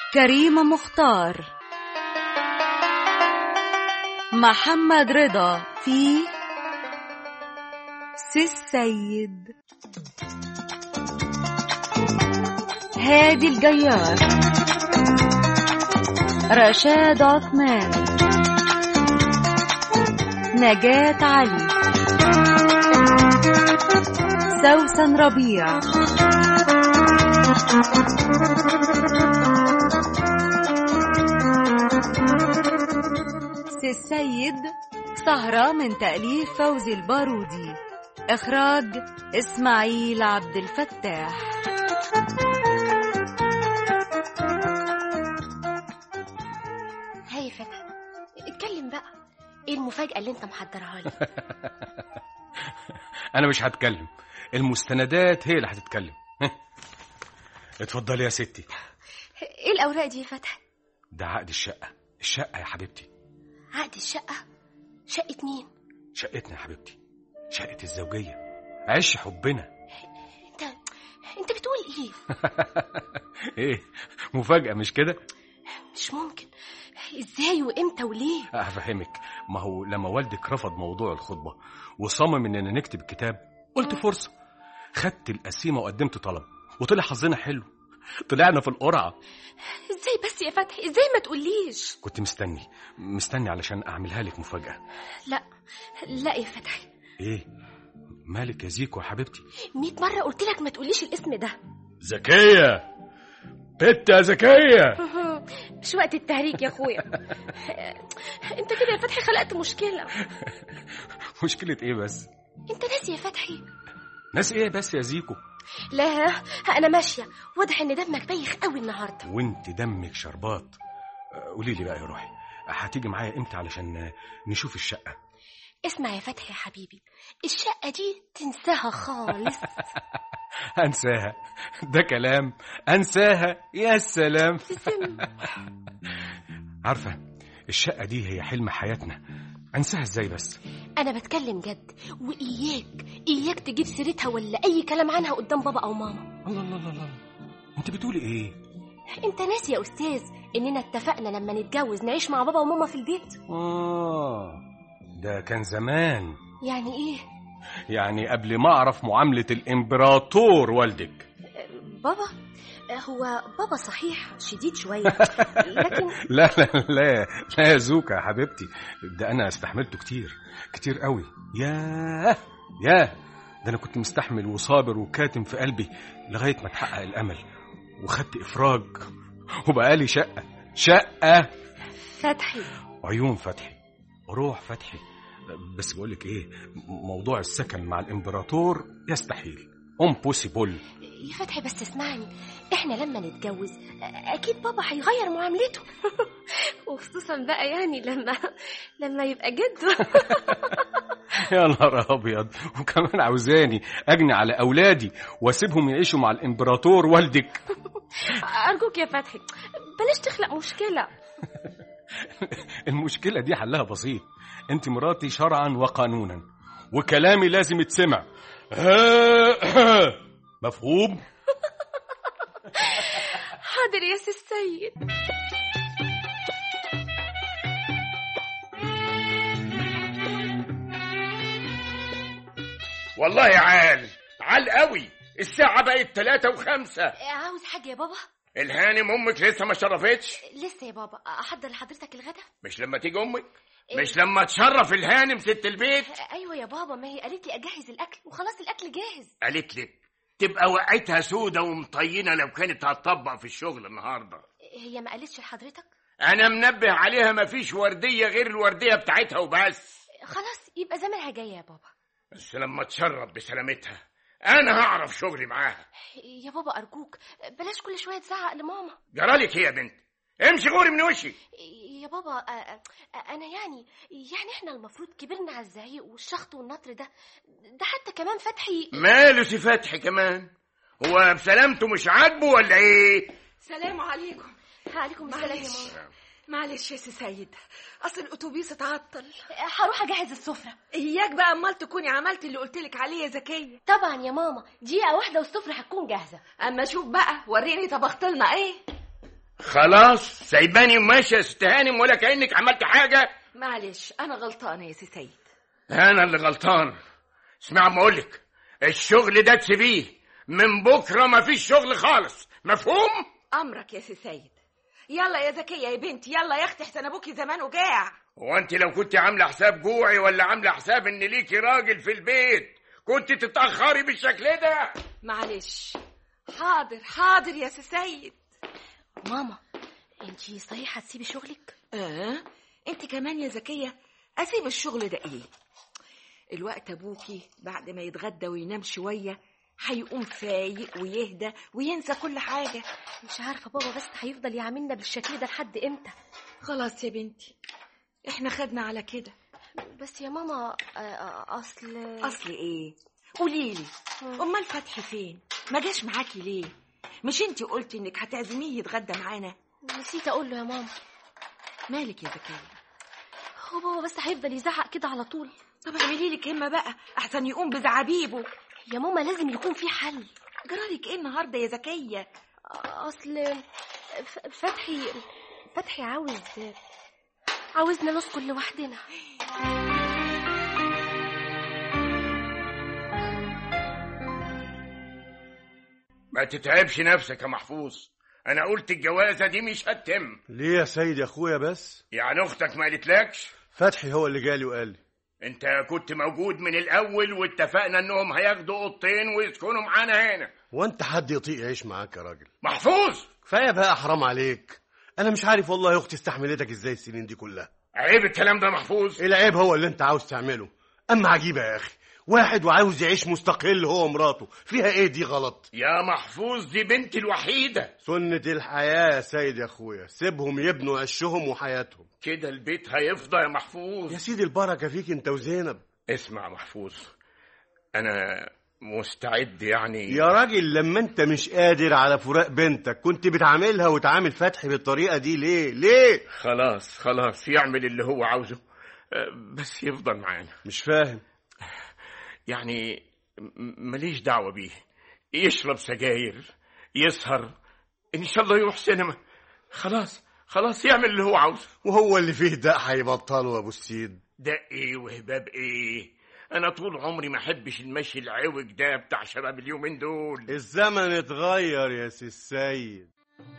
كريمة مختار محمد رضا في سي السيد هادي الجيار رشاد عثمان نجاة علي سوسن ربيع سي السيد سهرة من تأليف فوزي البارودي إخراج إسماعيل عبد الفتاح هاي فتحي اتكلم بقى ايه المفاجأة اللي انت محضرها لي انا مش هتكلم المستندات هي اللي هتتكلم اتفضلي يا ستي ايه الأوراق دي يا فتحي ده عقد الشقة الشقة يا حبيبتي عقد الشقة شقة مين شقتنا يا حبيبتي شقة الزوجية عيش حبنا انت انت بتقول ايه ايه مفاجأة مش كده مش ممكن ازاي وامتى وليه هفهمك ما هو لما والدك رفض موضوع الخطبة وصمم اننا نكتب الكتاب قلت فرصة خدت القسيمة وقدمت طلب وطلع حظنا حلو طلعنا في القرعة ازاي بس يا فتحي ازاي ما تقوليش كنت مستني مستني علشان اعملها لك مفاجأة لا لا يا فتحي ايه مالك يا زيكو يا حبيبتي مية مرة قلت لك ما تقوليش الاسم ده زكية بت يا زكية مش وقت التهريج يا اخويا انت كده يا فتحي خلقت مشكلة مشكلة ايه بس انت ناسي يا فتحي ناس ايه بس يا زيكو لا انا ماشية واضح ان دمك بايخ قوي النهاردة وانت دمك شربات أه، قولي لي بقى يا روحي هتيجي معايا امتى علشان نشوف الشقة اسمع يا فتحي يا حبيبي الشقة دي تنساها خالص انساها ده كلام انساها يا سلام تسم عارفة الشقة دي هي حلم حياتنا انساها ازاي بس انا بتكلم جد واياك اياك تجيب سيرتها ولا اي كلام عنها قدام بابا او ماما الله الله الله الله انت بتقولي ايه انت ناسي يا استاذ اننا اتفقنا لما نتجوز نعيش مع بابا وماما في البيت اه ده كان زمان يعني ايه يعني قبل ما اعرف معاملة الامبراطور والدك بابا هو بابا صحيح شديد شوية لكن لا لا لا لا يا زوكا يا حبيبتي ده انا استحملته كتير كتير قوي ياه ياه ده انا كنت مستحمل وصابر وكاتم في قلبي لغايه ما اتحقق الامل وخدت افراج وبقالي شقه شقه فتحي عيون فتحي روح فتحي بس بقولك ايه موضوع السكن مع الامبراطور يستحيل امبوسيبل يا فتحي بس اسمعني احنا لما نتجوز اكيد بابا هيغير معاملته وخصوصا بقى يعني لما لما يبقى جده يا نهار ابيض وكمان عاوزاني اجني على اولادي واسيبهم يعيشوا مع الامبراطور والدك ارجوك يا فتحي بلاش تخلق مشكله المشكله دي حلها بسيط انت مراتي شرعا وقانونا وكلامي لازم يتسمع مفهوم حاضر يا سي السيد والله عال عال قوي الساعة بقت تلاتة وخمسة عاوز حاجه يا بابا الهانم أمك لسه ما شرفتش لسه يا بابا احضر لحضرتك الغدا مش لما تيجي أمك مش لما تشرف الهانم ست البيت ايوه يا بابا ما هي قالت لي اجهز الاكل وخلاص الاكل جاهز قالت لك تبقى وقعتها سودة ومطينة لو كانت هتطبق في الشغل النهاردة هي ما قالتش لحضرتك أنا منبه عليها مفيش وردية غير الوردية بتاعتها وبس خلاص يبقى زمانها جايه يا بابا بس لما تشرف بسلامتها أنا هعرف شغلي معاها يا بابا ارجوك بلاش كل شويه تزعق لماما جرالك هي يا بنت امشي غوري من وشي يا بابا آه، آه، انا يعني يعني احنا المفروض كبرنا على الزعيق والشخط والنطر ده ده حتى كمان فتحي ماله سي فتحي كمان هو بسلامته مش عاجبه ولا ايه سلام عليكم عليكم السلام يا معلش. ماما معلش يا سي سيد اصل الاتوبيس اتعطل هروح اجهز السفره اياك بقى امال تكوني عملت اللي قلتلك عليه يا زكيه طبعا يا ماما دقيقه واحده والسفره هتكون جاهزه اما شوف بقى وريني طبخت لنا ايه خلاص سايباني وماشيه يا ست هانم ولا كانك عملت حاجه معلش انا غلطانه يا سي سيد انا اللي غلطان اسمع ما اقولك الشغل ده تسيبيه من بكره مفيش شغل خالص مفهوم امرك يا سي سيد يلا يا زكيه يا بنتي يلا يا اختي احسن ابوكي زمانه جاع هو انت لو كنت عامله حساب جوعي ولا عامله حساب ان ليكي راجل في البيت كنت تتاخري بالشكل ده معلش حاضر حاضر يا سي سيد ماما انتي صحيح هتسيبي شغلك اه انت كمان يا زكيه اسيب الشغل ده ايه الوقت ابوكي بعد ما يتغدى وينام شويه هيقوم فايق ويهدى وينسى كل حاجه مش عارفه بابا بس هيفضل يعاملنا بالشكل ده لحد امتى خلاص يا بنتي احنا خدنا على كده بس يا ماما آه، آه، اصل اصل ايه قوليلي امال فتحي فين ما جاش معاكي ليه مش انتي قلتي انك هتعزميه يتغدى معانا نسيت اقول له يا ماما مالك يا زكيه هو بابا بس هيفضل يزعق كده على طول طب اعملي لك همه بقى احسن يقوم بزعابيبه يا ماما لازم يكون في حل جرالك ايه النهارده يا زكيه اصل ف- فتحي فتحي عاوز عاوزنا نسكن لوحدنا ما تتعبش نفسك يا محفوظ انا قلت الجوازه دي مش هتتم ليه يا سيد يا اخويا بس يعني اختك ما قالتلكش فتحي هو اللي جالي وقال لي انت كنت موجود من الاول واتفقنا انهم هياخدوا اوضتين ويسكنوا معانا هنا وانت حد يطيق يعيش معاك يا راجل محفوظ كفايه بقى حرام عليك انا مش عارف والله يا اختي استحملتك ازاي السنين دي كلها عيب الكلام ده محفوظ ايه العيب هو اللي انت عاوز تعمله اما عجيبه يا اخي واحد وعاوز يعيش مستقل هو ومراته فيها ايه دي غلط يا محفوظ دي بنتي الوحيده سنة الحياة يا سيد يا اخويا سيبهم يبنوا عشهم وحياتهم كده البيت هيفضى يا محفوظ يا سيدي البركة فيك انت وزينب اسمع محفوظ انا مستعد يعني يا راجل لما انت مش قادر على فراق بنتك كنت بتعاملها وتعامل فتحي بالطريقة دي ليه ليه خلاص خلاص يعمل اللي هو عاوزه أه، بس يفضل معانا مش فاهم يعني م- ماليش دعوة بيه يشرب سجاير يسهر إن شاء الله يروح سينما خلاص خلاص يعمل اللي هو عاوزه وهو اللي فيه ده هيبطله يا ابو السيد ده إيه وهباب إيه أنا طول عمري ما أحبش المشي العوج ده بتاع شباب اليومين دول الزمن اتغير يا سي السيد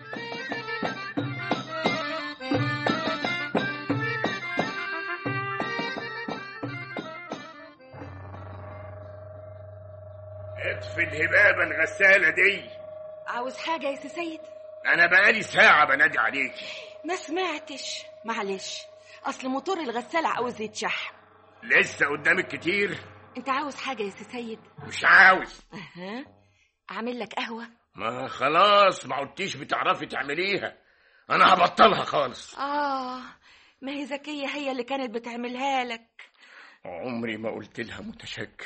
اطفي الهبابة الغسالة دي عاوز حاجه يا سي سيد أنا بقالي ساعة بنادي عليك ما سمعتش معلش اصل موتور الغساله عاوز يتشحن لسه قدامك كتير انت عاوز حاجه يا سي سيد مش عاوز اها اعمل لك قهوه ما خلاص ما عدتيش بتعرفي تعمليها أنا هبطلها خالص اه ما هي زكيه هي اللي كانت بتعملها لك عمري ما قلت لها متشكر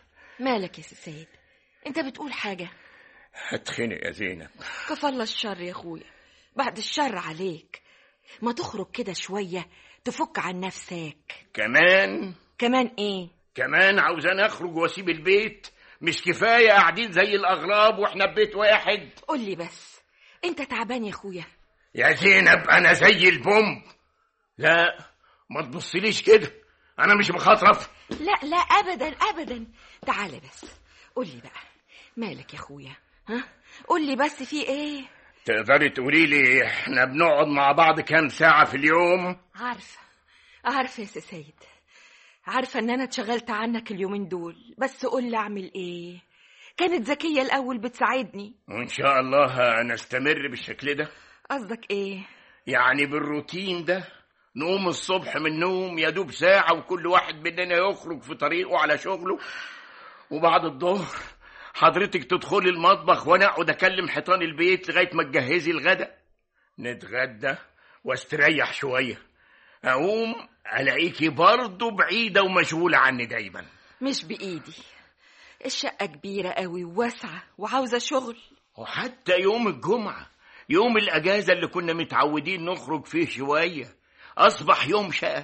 مالك يا سي سيد انت بتقول حاجه هتخنق يا زينب كفى الله الشر يا اخويا بعد الشر عليك ما تخرج كده شويه تفك عن نفسك كمان كمان ايه كمان عاوزان اخرج واسيب البيت مش كفايه قاعدين زي الاغراب واحنا في بيت واحد قول لي بس انت تعبان يا اخويا يا زينب انا زي البومب لا ما تبصليش كده انا مش مخاطرف لا لا ابدا ابدا تعالى بس قول لي بقى مالك يا اخويا ها قول لي بس في ايه تقدري تقولي لي احنا بنقعد مع بعض كام ساعه في اليوم عارفه عارفه يا سي سيد عارفه ان انا اتشغلت عنك اليومين دول بس قول لي اعمل ايه كانت زكيه الاول بتساعدني وان شاء الله نستمر بالشكل ده قصدك ايه يعني بالروتين ده نقوم الصبح من النوم يا دوب ساعة وكل واحد مننا يخرج في طريقه على شغله وبعد الظهر حضرتك تدخلي المطبخ وانا اقعد اكلم حيطان البيت لغاية ما تجهزي الغدا نتغدى واستريح شوية اقوم الاقيكي برضه بعيدة ومشغولة عني دايما مش بايدي الشقه كبيره قوي وواسعه وعاوزه شغل وحتى يوم الجمعة يوم الأجازة اللي كنا متعودين نخرج فيه شوية أصبح يوم شقة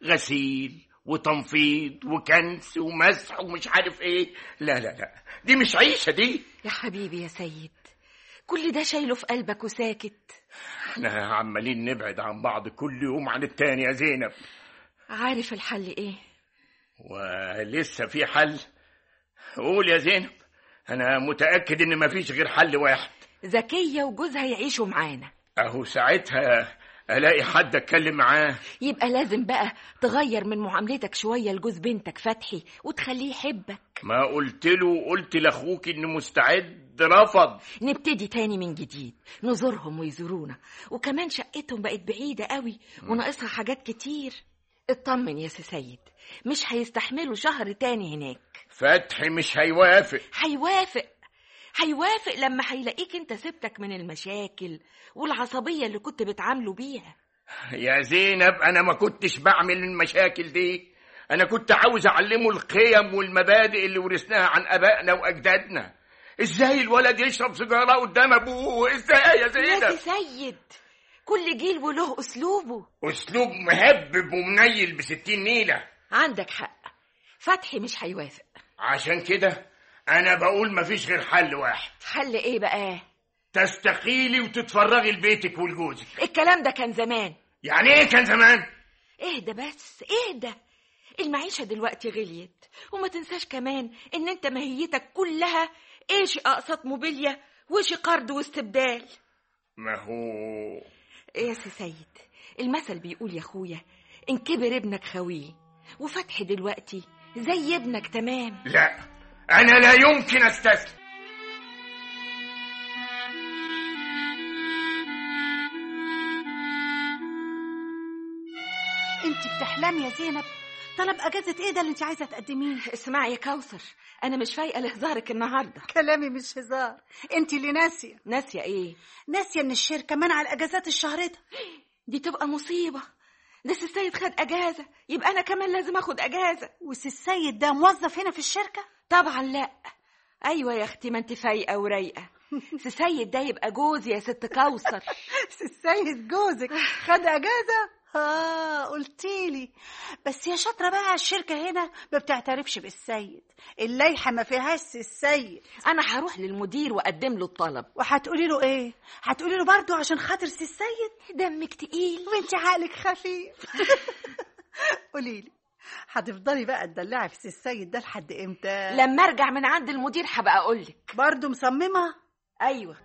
غسيل وتنفيض وكنس ومسح ومش عارف ايه لا لا لا دي مش عيشة دي يا حبيبي يا سيد كل ده شايله في قلبك وساكت احنا عمالين نبعد عن بعض كل يوم عن التاني يا زينب عارف الحل ايه ولسه في حل قول يا زينب انا متاكد ان مفيش غير حل واحد زكية وجوزها يعيشوا معانا اهو ساعتها الاقي حد اتكلم معاه يبقى لازم بقى تغير من معاملتك شوية لجوز بنتك فتحي وتخليه يحبك ما قلت له قلت لاخوك انه مستعد رفض نبتدي تاني من جديد نزورهم ويزورونا وكمان شقتهم بقت بعيدة قوي وناقصها حاجات كتير اطمن يا سي سيد مش هيستحملوا شهر تاني هناك فتحي مش هيوافق هيوافق هيوافق لما هيلاقيك انت سبتك من المشاكل والعصبية اللي كنت بتعامله بيها يا زينب انا ما كنتش بعمل المشاكل دي انا كنت عاوز اعلمه القيم والمبادئ اللي ورثناها عن ابائنا واجدادنا ازاي الولد يشرب سيجاره قدام ابوه ازاي يا يا زينب سي سيد كل جيل وله أسلوبه اسلوب مهبب ومنيل بستين نيله عندك حق فتحي مش هيوافق عشان كده انا بقول مفيش غير حل واحد حل ايه بقى تستقيلي وتتفرغي لبيتك ولجوزك الكلام ده كان زمان يعني ايه كان زمان اهدى بس اهدى المعيشة دلوقتي غليت وما تنساش كمان ان انت ماهيتك كلها ايش اقساط موبيليا وش قرض واستبدال ما هو ايه يا سي سيد المثل بيقول يا اخويا ان كبر ابنك خويه وفتحي دلوقتي زي ابنك تمام لا انا لا يمكن استسلم انت بتحلمي يا زينب طلب اجازه ايه ده اللي انت عايزه تقدميه اسمعي يا كوثر انا مش فايقه لهزارك النهارده كلامي مش هزار انت اللي ناسيه ناسيه ايه ناسيه ان الشركه منع الاجازات الشهر ده دي تبقى مصيبه ده سي السيد خد اجازه يبقى انا كمان لازم اخد اجازه وسي السيد ده موظف هنا في الشركه طبعا لا ايوه يا اختي ما انت فايقه ورايقه سي السيد ده يبقى جوزي يا ست كوثر سي السيد جوزك خد اجازه اه قلتيلي بس يا شاطره بقى الشركه هنا ما بتعترفش بالسيد اللايحه ما فيهاش سي السيد انا هروح للمدير واقدم له الطلب وهتقولي له ايه هتقولي له برضه عشان خاطر سي السيد دمك تقيل وانت عقلك خفيف قولي لي هتفضلي بقى تدلعي في سي السيد ده لحد امتى لما ارجع من عند المدير هبقى اقول لك برضه مصممه ايوه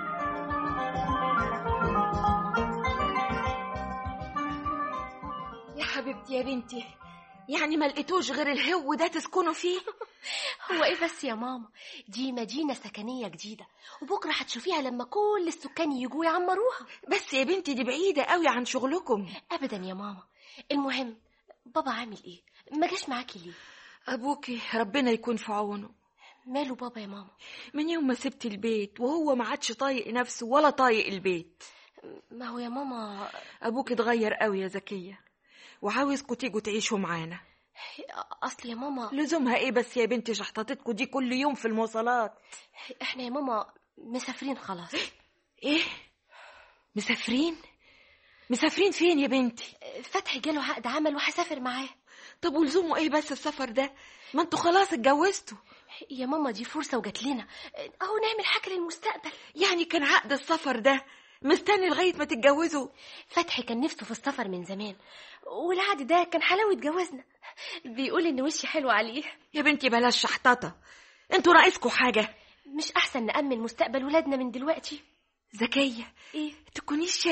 يا حبيبتي يا بنتي يعني ما لقيتوش غير الهو ده تسكنوا فيه هو ايه بس يا ماما دي مدينة سكنية جديدة وبكرة هتشوفيها لما كل السكان يجوا يعمروها بس يا بنتي دي بعيدة قوي عن شغلكم ابدا يا ماما المهم بابا عامل ايه ما جاش معاكي ليه أبوكي ربنا يكون في عونه ماله بابا يا ماما من يوم ما سبت البيت وهو ما عادش طايق نفسه ولا طايق البيت ما هو يا ماما أبوك اتغير قوي يا زكية وعاوزكوا تيجوا تعيشوا معانا اصل يا ماما لزومها ايه بس يا بنتي شحطتكوا دي كل يوم في المواصلات احنا يا ماما مسافرين خلاص ايه مسافرين مسافرين فين يا بنتي فتحي جاله عقد عمل وهسافر معاه طب ولزومه ايه بس السفر ده ما انتوا خلاص اتجوزتوا يا ماما دي فرصة وجات لنا اهو نعمل حاجة للمستقبل يعني كان عقد السفر ده مستني لغاية ما تتجوزوا فتحي كان نفسه في السفر من زمان والعقد ده كان حلاوة جوازنا بيقول ان وشي حلو عليه يا بنتي بلاش شحططة انتوا ناقصكوا حاجة مش احسن نأمن مستقبل ولادنا من دلوقتي زكية ايه تكونيش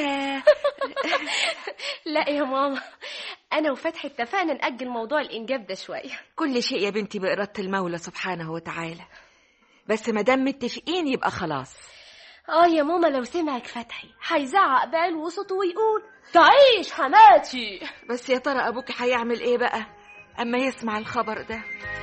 لا يا ماما انا وفتحي اتفقنا نأجل موضوع الانجاب ده شوية كل شيء يا بنتي بإرادة المولى سبحانه وتعالى بس ما دام متفقين يبقى خلاص اه يا ماما لو سمعك فتحي هيزعق بعلو وصوته ويقول تعيش حماتي بس يا ترى ابوك هيعمل ايه بقى اما يسمع الخبر ده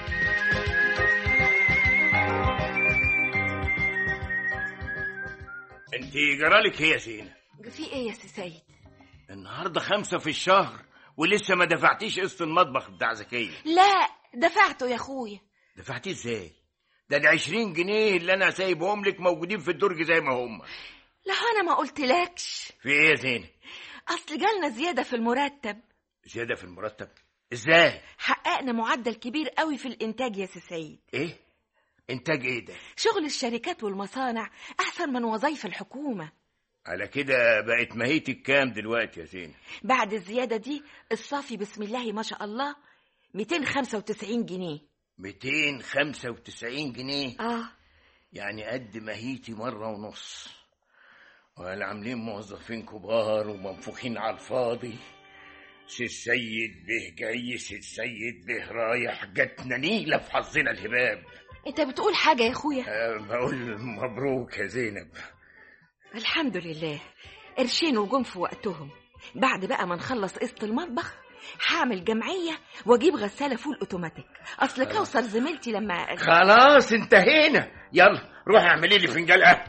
انت جرالك ايه يا زينب في ايه يا سي سيد النهارده خمسة في الشهر ولسه ما دفعتيش قسط المطبخ بتاع زكية لا دفعته يا اخويا دفعتيه ازاي ده ال 20 جنيه اللي انا سايبهم لك موجودين في الدرج زي ما هم لا انا ما قلتلكش في ايه يا زينب اصل جالنا زيادة في المرتب زيادة في المرتب ازاي حققنا معدل كبير قوي في الانتاج يا سي سيد ايه انتاج ايه ده شغل الشركات والمصانع احسن من وظايف الحكومه على كده بقت ماهيتك كام دلوقتي يا زينب بعد الزياده دي الصافي بسم الله ما شاء الله 295 جنيه 295 جنيه اه يعني قد ماهيتي مرة ونص ولا عاملين موظفين كبار ومنفوخين على الفاضي سي السيد به جاي سي السيد به رايح جاتنا نيلة في حظنا الهباب انت بتقول حاجة يا اخويا أه بقول مبروك يا زينب الحمد لله قرشين وجم في وقتهم بعد بقى ما نخلص قسط المطبخ هعمل جمعيه واجيب غساله فول اوتوماتيك اصل كوثر زميلتي لما خلاص انتهينا يلا روح اعملي لي فنجان قهوة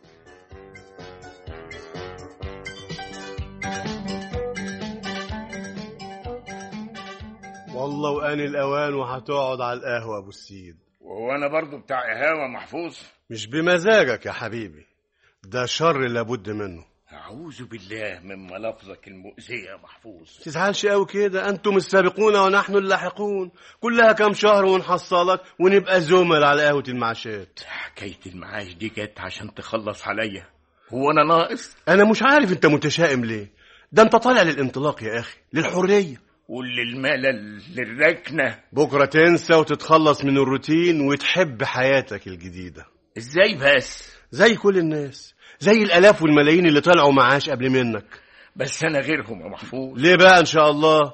والله وآن الأوان وهتقعد على القهوة أبو السيد وهو انا برضو بتاع قهوة محفوظ مش بمزاجك يا حبيبي ده شر لابد منه أعوذ بالله من ملفظك المؤذية يا محفوظ تزعلش قوي كده انتم السابقون ونحن اللاحقون كلها كام شهر ونحصلك ونبقى زملاء على قهوة المعاشات حكاية المعاش دي جت عشان تخلص عليا هو أنا ناقص انا مش عارف انت متشائم ليه ده انت طالع للانطلاق يا اخي للحرية وللملل للركنة بكرة تنسى وتتخلص من الروتين وتحب حياتك الجديدة إزاي بس زي كل الناس زي الآلاف والملايين اللي طلعوا معاش قبل منك بس أنا غيرهم يا محفوظ ليه بقى إن شاء الله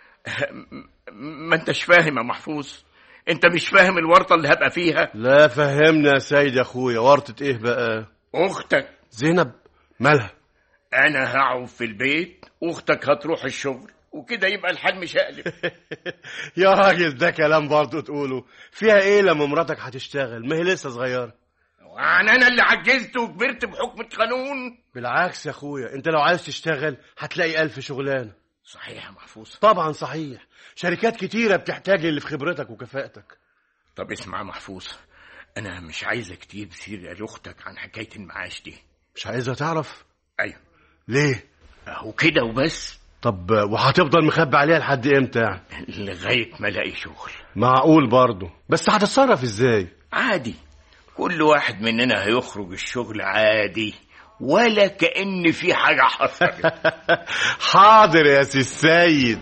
ما انتش فاهم يا محفوظ انت مش فاهم الورطة اللي هبقى فيها لا فهمنا يا سيد يا أخويا ورطة إيه بقى اختك زينب مالها انا هقعد في البيت واختك هتروح الشغل وكده يبقى الحال مشقلب يا راجل ده كلام برضه تقوله فيها ايه لما مراتك هتشتغل ما هي لسه صغيره يعني انا اللي عجزت وكبرت بحكم القانون بالعكس يا اخويا انت لو عايز تشتغل هتلاقي الف شغلانه صحيح يا محفوظ طبعا صحيح شركات كتيره بتحتاج اللي في خبرتك وكفاءتك طب اسمع يا محفوظ انا مش عايزك تجيب سيرة لاختك عن حكاية المعاش دي مش عايزها تعرف ايوه ليه اهو كده وبس طب وهتفضل مخبي عليها لحد امتى يعني لغاية ما الاقي شغل معقول برضه بس هتتصرف ازاي عادي كل واحد مننا هيخرج الشغل عادي ولا كأن في حاجة حصلت حاضر يا سي السيد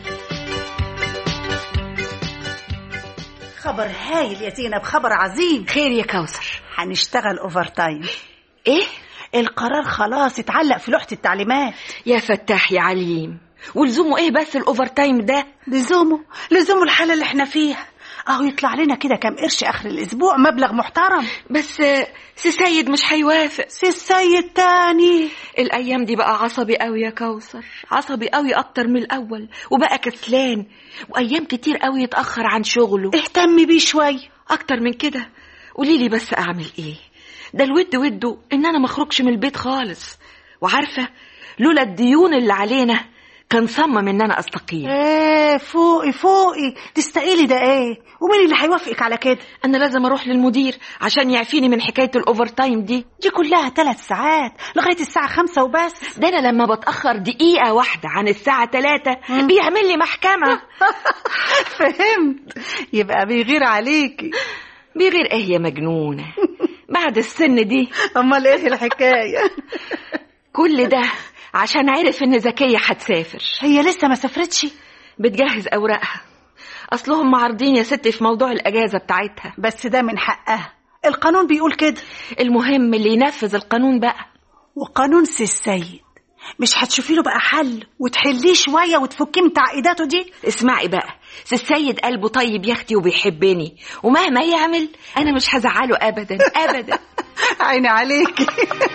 خبر هايل يا زينب خبر عظيم خير يا كوثر هنشتغل اوفر تايم ايه القرار خلاص اتعلق في لوحة التعليمات يا فتاح يا عليم ولزومه ايه بس الاوفر تايم ده لزومه لزومه الحالة اللي احنا فيها اهو يطلع لنا كده كام قرش اخر الاسبوع مبلغ محترم بس آه، سي سيد مش هيوافق سي السيد تاني الايام دي بقى عصبي قوي يا كوثر عصبي قوي اكتر من الاول وبقى كسلان وايام كتير قوي يتاخر عن شغله اهتمي بيه شوية اكتر من كده قولي لي بس اعمل ايه ده الود وده ان انا مخرجش من البيت خالص وعارفه لولا الديون اللي علينا كان صمم ان انا استقيل ايه فوقي فوقي تستقيلي ده ايه ومين اللي هيوافقك على كده انا لازم اروح للمدير عشان يعفيني من حكايه الاوفر تايم دي دي كلها ثلاث ساعات لغاية الساعة خمسة وبس ده انا لما بتاخر دقيقه واحده عن الساعه 3 بيعمل لي محكمه فهمت يبقى بيغير عليكي بيغير ايه يا مجنونه بعد السن دي امال ايه الحكاية كل ده عشان عرف ان زكيه هتسافر هي لسه ما سافرتش بتجهز اوراقها اصلهم معارضين يا ستي في موضوع الاجازه بتاعتها بس ده من حقها القانون بيقول كده المهم اللي ينفذ القانون بقى وقانون سي السيد مش هتشوفي له بقى حل وتحليه شوية وتفكيه من تعقيداته دي اسمعي بقى سي السيد قلبه طيب يا اختي وبيحبني ومهما يعمل انا مش هزعله ابدا ابدا عيني عليكي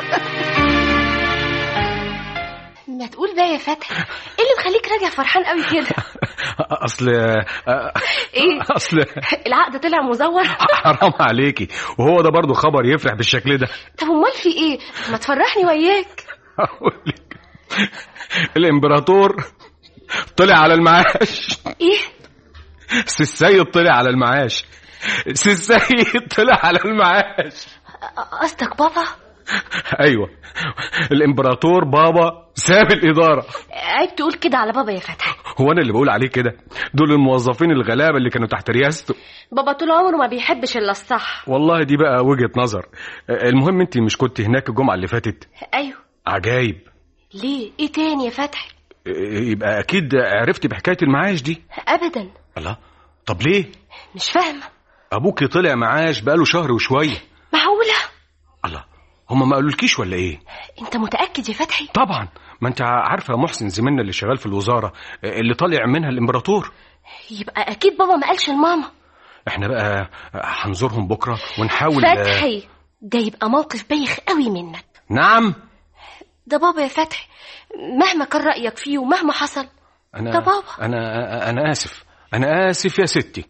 ما تقول بقى يا فتحي ايه اللي مخليك راجع فرحان قوي كده اصل ايه اصل العقد طلع مزور حرام عليكي وهو ده برضه خبر يفرح بالشكل ده طب امال في ايه ما تفرحني وياك هقول لك الامبراطور طلع على المعاش ايه سي السيد طلع على المعاش سي السيد طلع على المعاش قصدك بابا ايوه الامبراطور بابا ساب الاداره عيب تقول كده على بابا يا فتحي هو انا اللي بقول عليه كده دول الموظفين الغلابه اللي كانوا تحت رياسته بابا طول عمره ما بيحبش الا الصح والله دي بقى وجهه نظر المهم انت مش كنت هناك الجمعه اللي فاتت ايوه عجايب ليه ايه تاني يا فتحي يبقى اكيد عرفتي بحكايه المعاش دي ابدا الله طب ليه مش فاهمه ابوكي طلع معاش بقاله شهر وشويه معقوله الله هما ما قالولكيش ولا ايه انت متاكد يا فتحي طبعا ما انت عارفه محسن زميلنا اللي شغال في الوزاره اللي طالع منها الامبراطور يبقى اكيد بابا ما قالش لماما احنا بقى هنزورهم بكره ونحاول فتحي ده يبقى موقف بايخ قوي منك نعم ده بابا يا فتحي مهما كان رايك فيه ومهما حصل انا ده بابا. انا انا اسف انا اسف يا ستي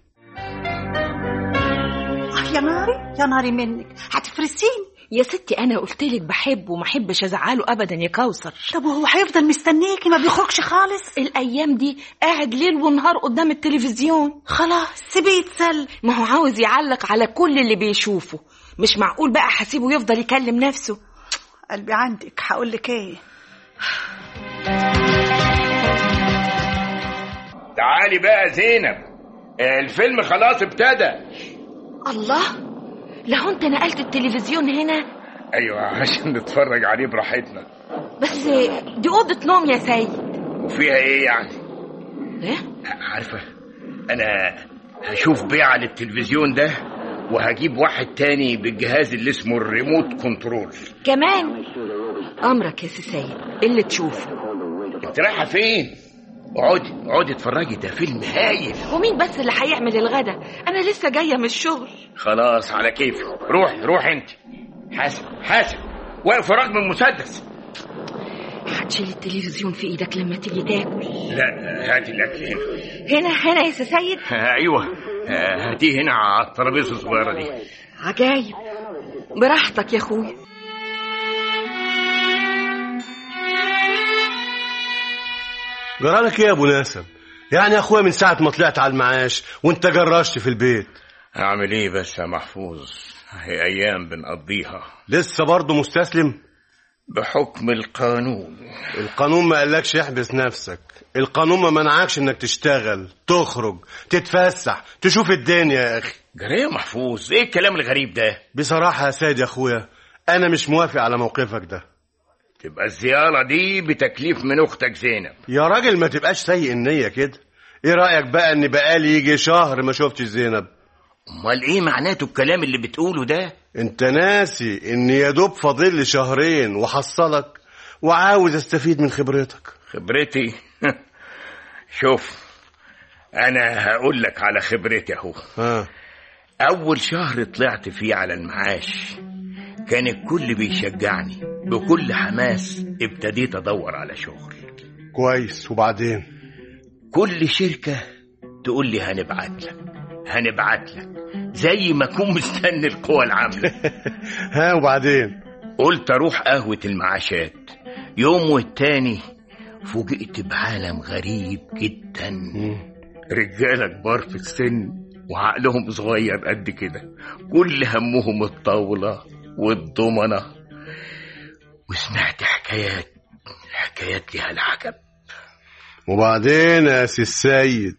آه يا ناري يا ناري منك هتفرسيني يا ستي انا قلت لك بحبه وما احبش ازعله ابدا يا كوثر طب وهو هيفضل مستنيكي ما بيخرجش خالص الايام دي قاعد ليل ونهار قدام التلفزيون خلاص سيبيه يتسلى ما هو عاوز يعلق على كل اللي بيشوفه مش معقول بقى هسيبه يفضل يكلم نفسه قلبي عندك هقول لك ايه تعالي بقى زينب الفيلم خلاص ابتدى الله لو انت نقلت التلفزيون هنا ايوه عشان نتفرج عليه براحتنا بس دي اوضه نوم يا سيد وفيها ايه يعني ايه عارفه انا هشوف بيعه للتلفزيون ده وهجيب واحد تاني بالجهاز اللي اسمه الريموت كنترول كمان امرك يا سي سيد اللي تشوفه انت رايحه فين اقعدي اقعدي اتفرجي ده فيلم هايل ومين بس اللي هيعمل الغدا انا لسه جايه من الشغل خلاص على كيفك روحي روحي انت حاسب حاسب واقف وراك من مسدس هتشيل التلفزيون في ايدك لما تيجي تاكل لا هاتي الاكل هنا هنا هنا يا سي سيد ايوه هاتيه هنا على الترابيزه الصغيره دي عجايب براحتك يا اخويا جرالك ايه يا ابو ناسم يعني يا اخويا من ساعه ما طلعت على المعاش وانت جرشت في البيت اعمل ايه بس يا محفوظ هي ايام بنقضيها لسه برضه مستسلم بحكم القانون القانون ما قالكش احبس نفسك القانون ما منعكش انك تشتغل تخرج تتفسح تشوف الدنيا يا اخي جريه محفوظ ايه الكلام الغريب ده بصراحه يا سيد يا اخويا انا مش موافق على موقفك ده تبقى الزياره دي بتكليف من اختك زينب يا راجل ما تبقاش سيء النيه كده ايه رايك بقى ان بقالي يجي شهر ما شفتش زينب امال ايه معناته الكلام اللي بتقوله ده انت ناسي ان يا دوب فاضل لي شهرين وحصلك وعاوز استفيد من خبرتك خبرتي شوف انا هقول لك على خبرتي اهو ها اول شهر طلعت فيه على المعاش كان الكل بيشجعني بكل حماس ابتديت ادور على شغل كويس وبعدين كل شركة تقول لي هنبعت لك هنبعت لك زي ما اكون مستني القوى العاملة ها وبعدين قلت اروح قهوة المعاشات يوم والتاني فوجئت بعالم غريب جدا رجالة كبار في السن وعقلهم صغير قد كده كل همهم الطاولة والضمنة وسمعت حكايات حكايات لها العجب وبعدين يا سي السيد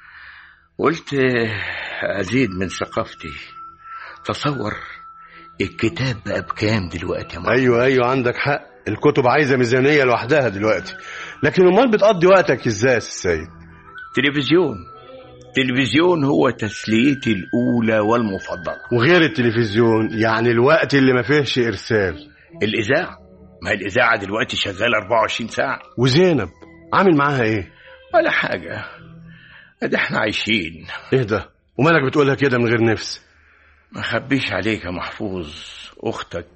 قلت أزيد من ثقافتي تصور الكتاب بقى بكام دلوقتي يا مرحبا ايوه ايوه عندك حق الكتب عايزه ميزانيه لوحدها دلوقتي لكن امال بتقضي وقتك ازاي يا سي السيد تلفزيون تلفزيون هو تسليتي الأولى والمفضلة وغير التلفزيون يعني الوقت اللي ما فيهش ارسال الإذاعة ما هي الإذاعة دلوقتي شغالة 24 ساعة وزينب عامل معاها ايه ولا حاجة ده احنا عايشين ايه ده ومالك بتقولها كده من غير نفس ما خبيش عليك يا محفوظ أختك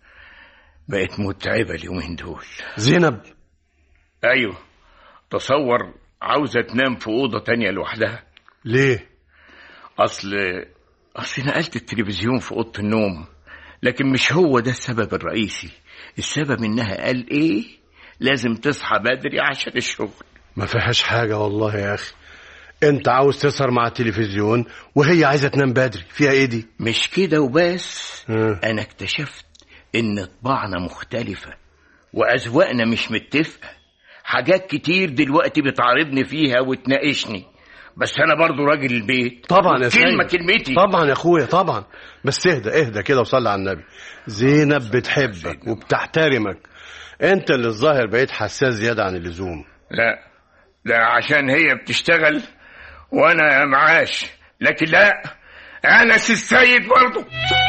بقت متعبة اليومين دول زينب أيوه تصور عاوزة تنام في أوضة تانية لوحدها ليه أصل أصل نقلت التلفزيون في أوضة النوم لكن مش هو ده السبب الرئيسي السبب إنها قال إيه لازم تصحى بدري عشان الشغل ما فيهاش حاجه والله يا اخي انت عاوز تسهر مع التلفزيون وهي عايزه تنام بدري فيها ايه دي مش كده وبس ها. أنا اكتشفت إن طباعنا مختلفة وأذواقنا مش متفقة حاجات كتير دلوقتي بتعارضني فيها وتناقشني بس أنا برضو راجل البيت طبعا يا سيد كلمة كلمتي طبعا يا اخويا طبعا بس اهدى اهدى كده وصلي على النبي زينب بتحبك وبتحترمك انت اللي الظاهر بقيت حساس زياده عن اللزوم لا لا عشان هي بتشتغل وأنا معاش لكن لا أنا سي السيد برضو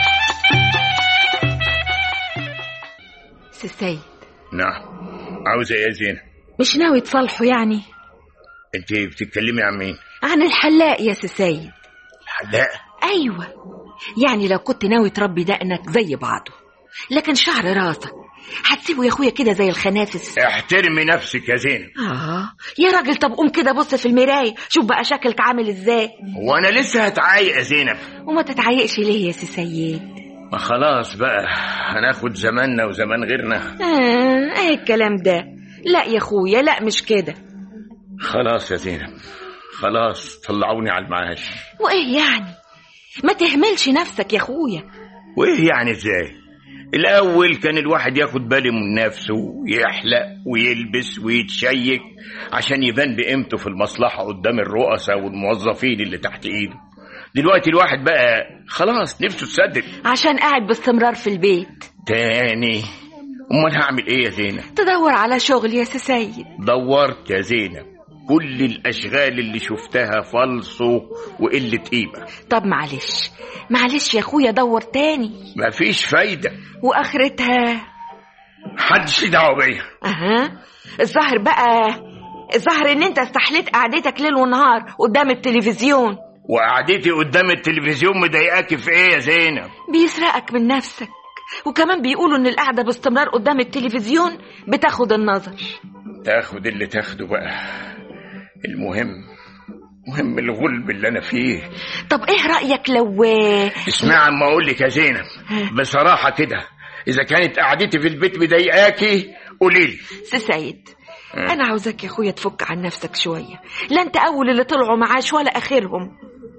سي السيد نعم عاوزة إيه يا زينب مش ناوي تصالحه يعني أنت بتتكلمي عن مين؟ عن الحلاق يا سي السيد الحلاق ايوه يعني لو كنت ناوي تربي دقنك زي بعضه لكن شعر راسك هتسيبه يا اخويا كده زي الخنافس احترمي نفسك يا زينب اه يا راجل طب قوم كده بص في المرايه شوف بقى شكلك عامل ازاي وانا لسه هتعايق يا زينب وما تتعيقش ليه يا سي سيد ما خلاص بقى هناخد زماننا وزمان غيرنا اه ايه الكلام ده لا يا اخويا لا مش كده خلاص يا زينب خلاص طلعوني على المعاش وايه يعني ما تهملش نفسك يا اخويا وايه يعني ازاي الاول كان الواحد ياخد باله من نفسه ويحلق ويلبس ويتشيك عشان يبان بقيمته في المصلحه قدام الرؤساء والموظفين اللي تحت ايده دلوقتي الواحد بقى خلاص نفسه تصدق عشان قاعد باستمرار في البيت تاني امال هعمل ايه يا زينب تدور على شغل يا سي سيد دورت يا زينب كل الاشغال اللي شفتها فلصو وقله قيمه طب معلش معلش يا اخويا دور تاني مفيش فايده واخرتها محدش ليه دعوه بيا اها الظاهر بقى الظاهر ان انت استحليت قعدتك ليل ونهار قدام التلفزيون وقعدتي قدام التلفزيون مضايقاكي في ايه يا زينب بيسرقك من نفسك وكمان بيقولوا ان القعده باستمرار قدام التلفزيون بتاخد النظر تاخد اللي تاخده بقى المهم مهم الغلب اللي انا فيه طب ايه رايك لو اسمع عم اقول لك يا زينب بصراحه كده اذا كانت قعدتي في البيت مضايقاكي قولي لي سي سيد انا عاوزاك يا اخويا تفك عن نفسك شويه لا انت اول اللي طلعوا معاش ولا اخرهم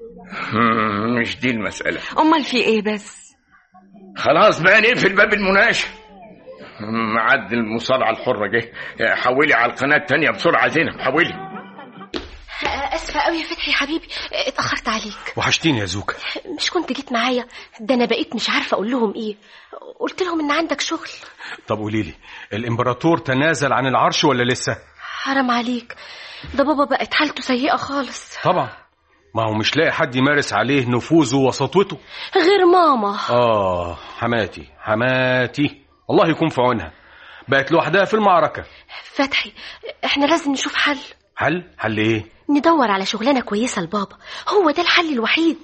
مش دي المساله امال في ايه بس خلاص بقى نقفل باب المناقشه معد المصارعه الحره جه حولي على القناه التانية بسرعه زينب حولي اسفه قوي يا فتحي حبيبي اتاخرت عليك وحشتيني يا زوكا مش كنت جيت معايا ده انا بقيت مش عارفه اقول لهم ايه قلت لهم ان عندك شغل طب قولي لي الامبراطور تنازل عن العرش ولا لسه حرام عليك ده بابا بقت حالته سيئه خالص طبعا ما هو مش لاقي حد يمارس عليه نفوذه وسطوته غير ماما اه حماتي حماتي الله يكون في عونها بقت لوحدها في المعركة فتحي احنا لازم نشوف حل حل حل ايه ندور على شغلانه كويسه لبابا هو ده الحل الوحيد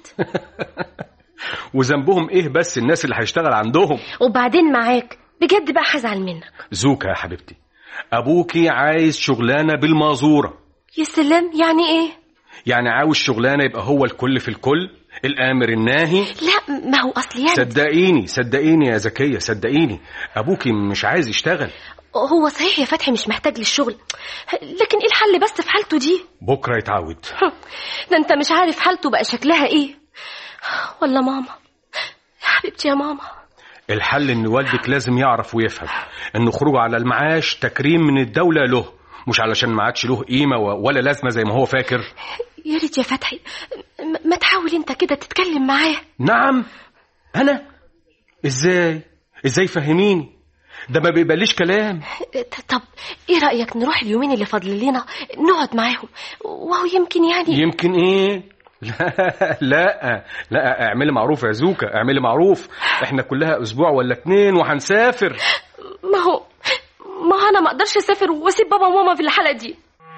وذنبهم ايه بس الناس اللي هيشتغل عندهم وبعدين معاك بجد بقى هزعل منك زوكا يا حبيبتي ابوكي عايز شغلانه بالمازوره يا سلام يعني ايه يعني عاوز شغلانه يبقى هو الكل في الكل الامر الناهي لا ما هو اصل يعني صدقيني صدقيني يا زكيه صدقيني ابوكي مش عايز يشتغل هو صحيح يا فتحي مش محتاج للشغل لكن ايه الحل بس في حالته دي بكره يتعود ده انت مش عارف حالته بقى شكلها ايه ولا ماما يا حبيبتي يا ماما الحل ان والدك لازم يعرف ويفهم ان خروجه على المعاش تكريم من الدوله له مش علشان ما عادش له قيمه ولا لازمه زي ما هو فاكر يا ريت يا فتحي ما تحاول انت كده تتكلم معاه نعم انا ازاي ازاي فهميني ده ما بيبقاليش كلام طب ايه رايك نروح اليومين اللي فاضل لنا نقعد معاهم وهو يمكن يعني يمكن ايه لا لا لا اعملي معروف يا زوكا اعملي معروف احنا كلها اسبوع ولا اتنين وهنسافر ما هو ما هو انا ما اقدرش اسافر واسيب بابا وماما في الحاله دي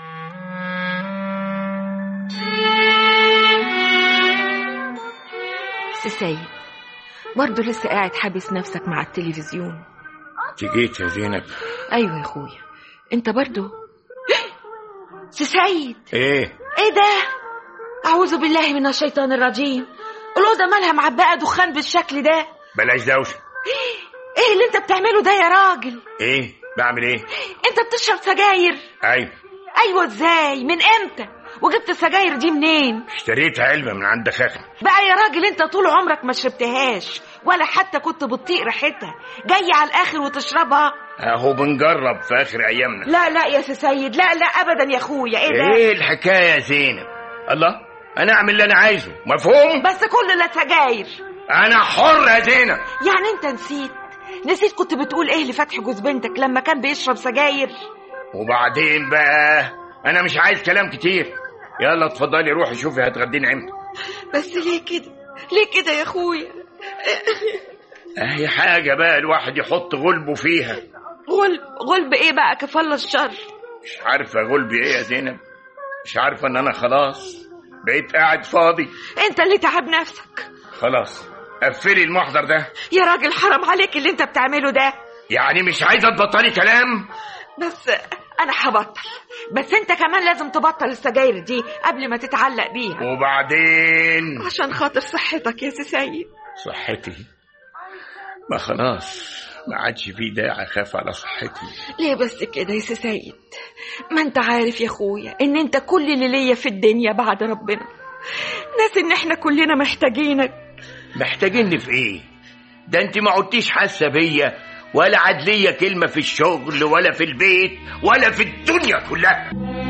سي سيد برضه لسه قاعد حابس نفسك مع التلفزيون جيت يا زينب ايوه يا اخويا انت برضه سي سيد ايه ايه ده اعوذ بالله من الشيطان الرجيم الاوضه مالها معبقه دخان بالشكل ده بلاش دوشه ايه اللي انت بتعمله ده يا راجل ايه بعمل ايه انت بتشرب سجاير ايوه ايوه ازاي من امتى وجبت السجاير دي منين اشتريت علبة من عند خالي بقى يا راجل انت طول عمرك ما شربتهاش ولا حتى كنت بتطيق ريحتها جاي على الاخر وتشربها اهو بنجرب في اخر ايامنا لا لا يا سي سيد لا لا ابدا يا اخويا ايه ده ايه الحكاية يا زينب الله انا اعمل اللي انا عايزه مفهوم بس كل لا سجاير انا حر يا زينب يعني انت نسيت نسيت كنت بتقول ايه لفتحي جوز بنتك لما كان بيشرب سجاير وبعدين بقى انا مش عايز كلام كتير يلا اتفضلي روحي شوفي هتغديني امتى بس ليه كده ليه كده يا اخويا اهي حاجة بقى الواحد يحط غلبه فيها غلب غلب ايه بقى كفالة الشر مش عارفة غلبي ايه يا زينب مش عارفة ان انا خلاص بقيت قاعد فاضي انت اللي تعب نفسك خلاص قفلي المحضر ده يا راجل حرام عليك اللي انت بتعمله ده يعني مش عايزة تبطلي كلام بس انا هبطل بس انت كمان لازم تبطل السجاير دي قبل ما تتعلق بيها وبعدين عشان خاطر صحتك يا سي سيد صحتي ما خلاص ما عادش في داعي اخاف على صحتي ليه بس كده يا سي سيد ما انت عارف يا اخويا ان انت كل اللي ليا في الدنيا بعد ربنا ناس ان احنا كلنا محتاجينك محتاجيني في ايه ده انت ما عدتيش حاسه بيا ولا عاد ليا كلمه في الشغل ولا في البيت ولا في الدنيا كلها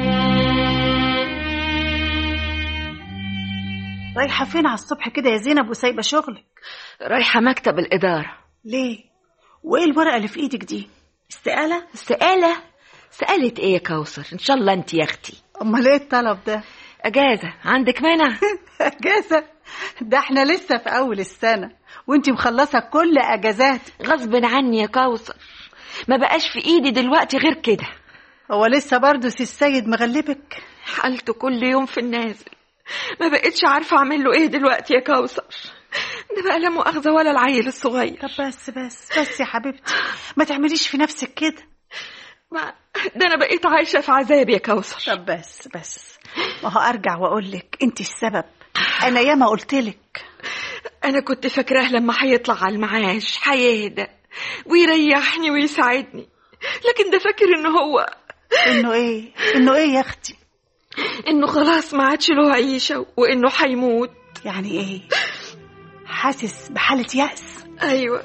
رايحة فين على الصبح كده يا زينب وسايبة شغلك رايحة مكتب الإدارة ليه وايه الورقة اللي في ايدك دي استقالة سألة سألت ايه يا كوثر ان شاء الله انت يا اختي امال ايه الطلب ده اجازة عندك مانع اجازة ده احنا لسه في اول السنة وانتي مخلصة كل اجازات غصب عني يا كوثر ما بقاش في ايدي دلوقتي غير كده هو لسه برضه سي السيد مغلبك حالته كل يوم في النازل ما بقتش عارفة اعمل له ايه دلوقتي يا كوثر ده بقى لا مؤاخذة ولا العيل الصغير طب بس بس بس يا حبيبتي ما تعمليش في نفسك كده ما ده انا بقيت عايشة في عذاب يا كوثر طب بس بس ما هو ارجع واقول لك انت السبب انا ياما قلت لك انا كنت فاكراه لما هيطلع على المعاش هيهدى ويريحني ويساعدني لكن ده فاكر ان هو انه ايه انه ايه يا اختي انه خلاص ما عادش له عيشة وانه هيموت يعني ايه حاسس بحالة يأس ايوه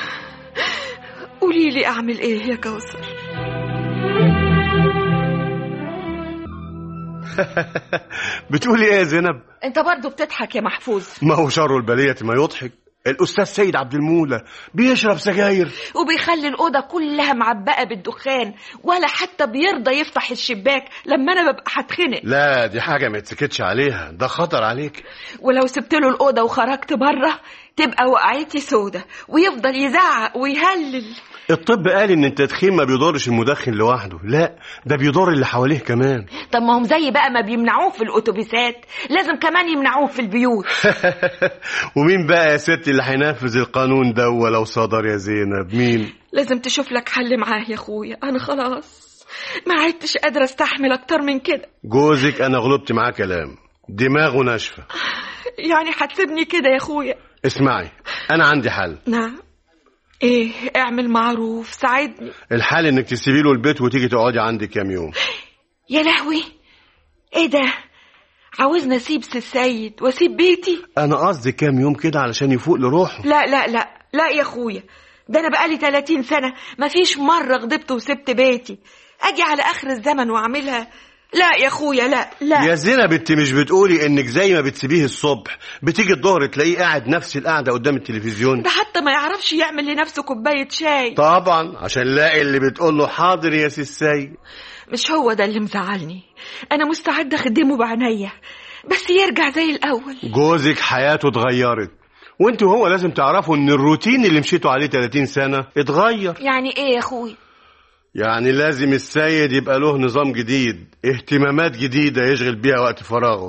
قولي لي اعمل ايه يا كوثر بتقولي ايه يا زينب انت برضو بتضحك يا محفوظ ما هو شر البلية ما يضحك الأستاذ سيد عبد المولى بيشرب سجاير وبيخلي الأوضة كلها معبقة بالدخان ولا حتى بيرضى يفتح الشباك لما أنا ببقى هتخنق لا دي حاجة ما يتسكتش عليها ده خطر عليك ولو سبت له الأوضة وخرجت بره تبقى وقعتي سودة ويفضل يزعق ويهلل الطب قال ان التدخين ما بيضرش المدخن لوحده لا ده بيضر اللي حواليه كمان طب ما هم زي بقى ما بيمنعوه في الأتوبيسات لازم كمان يمنعوه في البيوت ومين بقى يا ست اللي هينفذ القانون ده ولو صدر يا زينب مين لازم تشوف لك حل معاه يا أخويا أنا خلاص ما عدتش قادرة استحمل أكتر من كده جوزك انا غلبت معاه كلام دماغه ناشفه يعني هتسيبني كده يا أخويا اسمعي انا عندي حل نعم ايه اعمل معروف ساعدني الحل انك تسيبي له البيت وتيجي تقعدي عندي كام يوم يا لهوي ايه ده عاوزني اسيب سي السيد واسيب بيتي انا قصدي كام يوم كده علشان يفوق لروحه لا لا لا لا يا اخويا ده انا بقالي 30 سنه مفيش مره غضبت وسبت بيتي اجي على اخر الزمن واعملها لا يا اخويا لا لا يا زينب انت مش بتقولي انك زي ما بتسيبيه الصبح بتيجي الظهر تلاقيه قاعد نفس القعده قدام التلفزيون ده حتى ما يعرفش يعمل لنفسه كوبايه شاي طبعا عشان لاقي اللي بتقول له حاضر يا سي السيد مش هو ده اللي مزعلني انا مستعده اخدمه بعينيا بس يرجع زي الاول جوزك حياته اتغيرت وانت وهو لازم تعرفوا ان الروتين اللي مشيتوا عليه 30 سنه اتغير يعني ايه يا اخويا يعني لازم السيد يبقى له نظام جديد اهتمامات جديدة يشغل بيها وقت فراغه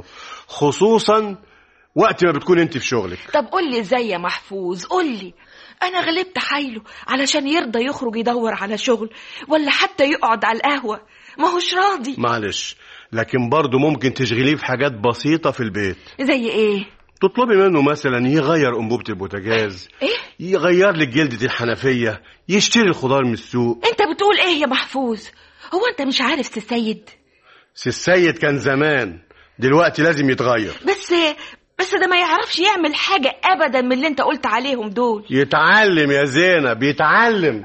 خصوصا وقت ما بتكون انت في شغلك طب قول لي ازاي يا محفوظ قول لي انا غلبت حايله علشان يرضى يخرج يدور على شغل ولا حتى يقعد على القهوه ما هوش راضي معلش لكن برضه ممكن تشغليه في حاجات بسيطة في البيت زي ايه تطلبي منه مثلا يغير انبوبة البوتاجاز ايه يغير لك جلدة الحنفية يشتري الخضار من السوق انت بتقول ايه يا محفوظ هو انت مش عارف سي السيد سي السيد كان زمان دلوقتي لازم يتغير بس بس ده ما يعرفش يعمل حاجة أبدا من اللي أنت قلت عليهم دول يتعلم يا زينب يتعلم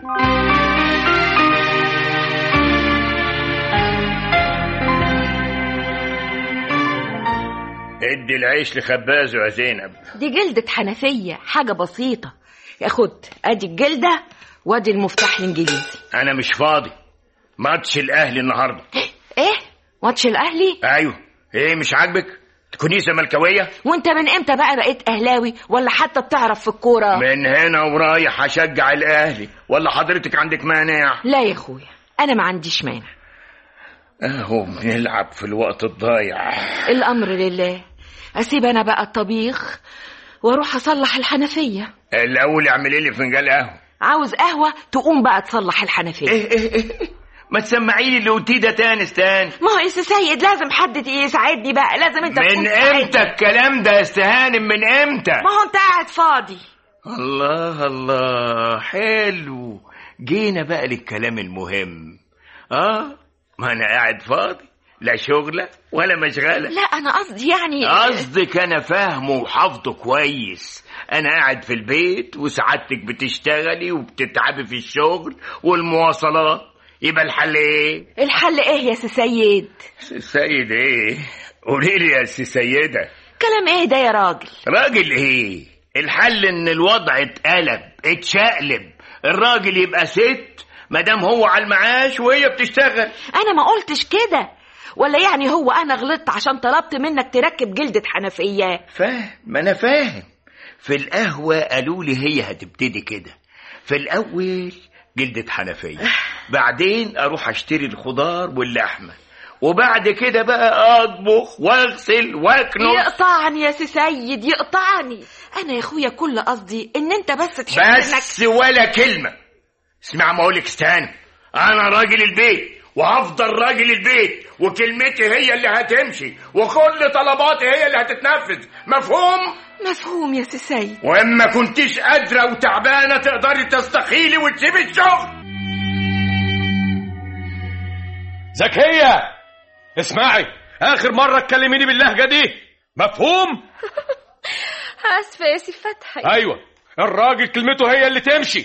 ادي العيش لخبازه يا زينب دي جلدة حنفية حاجة بسيطة ياخد أدي الجلدة وأدي المفتاح الإنجليزي انا مش فاضي ماتش الاهلي النهارده إيه ماتش الأهلي ايوه ايه مش عاجبك تكوني زملكاويه وأنت من إمتى بقى بقيت أهلاوي ولا حتى بتعرف في الكورة من هنا ورايح هشجع الاهلي ولا حضرتك عندك مانع لا يا أخويا أنا ما عنديش مانع اهو بنلعب في الوقت الضايع الأمر لله أسيب أنا بقى الطبيخ وأروح أصلح الحنفية الاول اعملي لي فنجان قهوه عاوز قهوة تقوم بقى تصلح الحنفية ايه ايه ايه ما تسمعي لي اللي قلتيه ده تاني استهاني ما هو يا سي سيد لازم حد يساعدني بقى لازم انت تكون من تساعدني. امتى الكلام ده يا استهانم من امتى ما هو انت قاعد فاضي الله الله حلو جينا بقى للكلام المهم اه ما انا قاعد فاضي لا شغلة ولا مشغلة لا انا قصدي يعني قصدك انا فاهمه وحافظه كويس انا قاعد في البيت وسعادتك بتشتغلي وبتتعبي في الشغل والمواصلات يبقى الحل ايه الحل ايه يا سي سيد سيد ايه قولي لي يا سي سيده كلام ايه ده يا راجل راجل ايه الحل ان الوضع اتقلب اتشقلب الراجل يبقى ست مادام هو على المعاش وهي بتشتغل انا ما قلتش كده ولا يعني هو انا غلطت عشان طلبت منك تركب جلدة حنفية فاهم ما انا فاهم في القهوة قالوا لي هي هتبتدي كده في الاول جلدة حنفية بعدين اروح اشتري الخضار واللحمة وبعد كده بقى اطبخ واغسل واكنس يقطعني يا سي سيد يقطعني انا يا اخويا كل قصدي ان انت بس تحس انك بس ولا كلمة اسمع ما اقولك استهان انا راجل البيت وهفضل راجل البيت وكلمتي هي اللي هتمشي وكل طلباتي هي اللي هتتنفذ مفهوم مفهوم يا سي سيد واما كنتيش قادرة وتعبانة تقدري تستقيلي وتسيبي الشغل زكية اسمعي آخر مرة تكلميني باللهجة دي مفهوم؟ اسفه يا سي فتحي أيوة الراجل كلمته هي اللي تمشي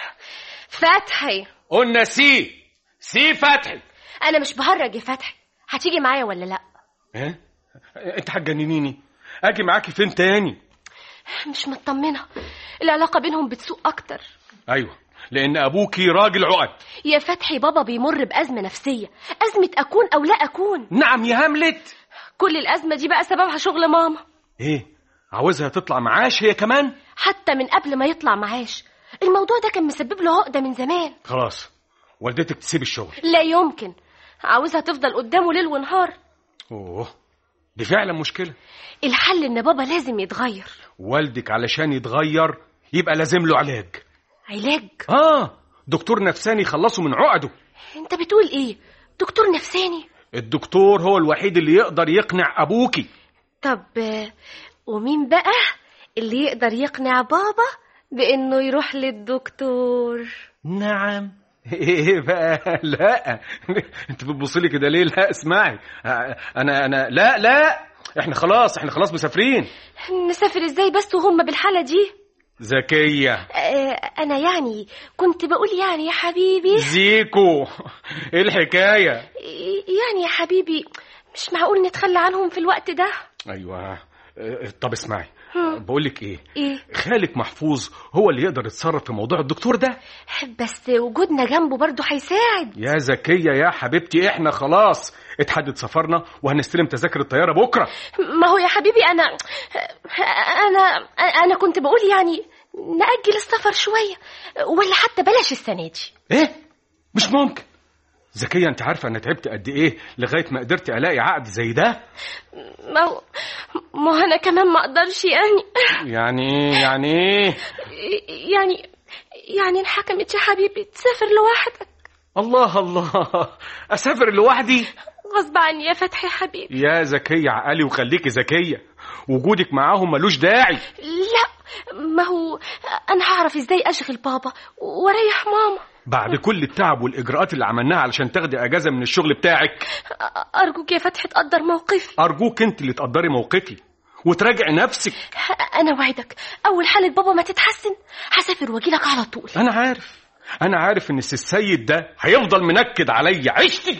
فتحي قلنا سي سي فتحي انا مش بهرج يا فتحي هتيجي معايا ولا لا ها؟ انت هتجننيني اجي معاكي فين تاني مش مطمنه العلاقه بينهم بتسوء اكتر ايوه لان ابوكي راجل عقد يا فتحي بابا بيمر بأزمة نفسية أزمة أكون أو لا أكون نعم يا هاملت كل الأزمة دي بقى سببها شغل ماما ايه عاوزها تطلع معاش هي كمان حتى من قبل ما يطلع معاش الموضوع ده كان مسبب له عقدة من زمان خلاص والدتك تسيب الشغل لا يمكن عاوزها تفضل قدامه ليل ونهار اوه دي فعلا مشكلة الحل إن بابا لازم يتغير والدك علشان يتغير يبقى لازم له علاج علاج اه دكتور نفساني يخلصه من عقده أنت بتقول إيه دكتور نفساني الدكتور هو الوحيد اللي يقدر يقنع ابوكي طب آه، ومين بقى اللي يقدر يقنع بابا بإنه يروح للدكتور نعم ايه بقى لا انت بتبص لي كده ليه لا اسمعي انا انا لا لا احنا خلاص احنا خلاص مسافرين نسافر إزاي بس وهم بالحالة دي زكية آه، أنا يعني كنت بقول يعني يا حبيبي زيكو ايه الحكاية يعني يا حبيبي مش معقول نتخلى عنهم في الوقت ده ايوه اه، طب اسمعي هم. بقول لك ايه إيه خالك محفوظ هو اللي يقدر يتصرف في موضوع الدكتور ده بس وجودنا جنبه برضه هيساعد يا زكية يا حبيبتي احنا خلاص اتحدد سفرنا وهنستلم تذاكر الطيارة بكرة ما هو يا حبيبي أنا أنا أنا كنت بقول يعني نأجل السفر شوية ولا حتى بلاش السنة دي ايه مش ممكن زكية انت عارفة انا تعبت قد ايه لغاية ما قدرت الاقي عقد زي ده ما هو ما هو أنا كمان ما أقدرش يعني يعني ايه يعني ايه يعني يعني انحكمت يا حبيبي تسافر لوحدك الله الله اسافر لوحدي غصب عني يا فتحي يا حبيبي يا زكية عقلي وخليكي زكية وجودك معاهم ملوش داعي لا ما هو انا هعرف ازاي اشغل بابا واريح ماما بعد كل التعب والاجراءات اللي عملناها علشان تاخدي اجازه من الشغل بتاعك أ- ارجوك يا فتحي تقدر موقفي ارجوك انت اللي تقدري موقفي وتراجعي نفسك انا وعدك اول حاله بابا ما تتحسن هسافر واجيلك على طول انا عارف انا عارف ان السي السيد ده هيفضل منكد عليا عشتي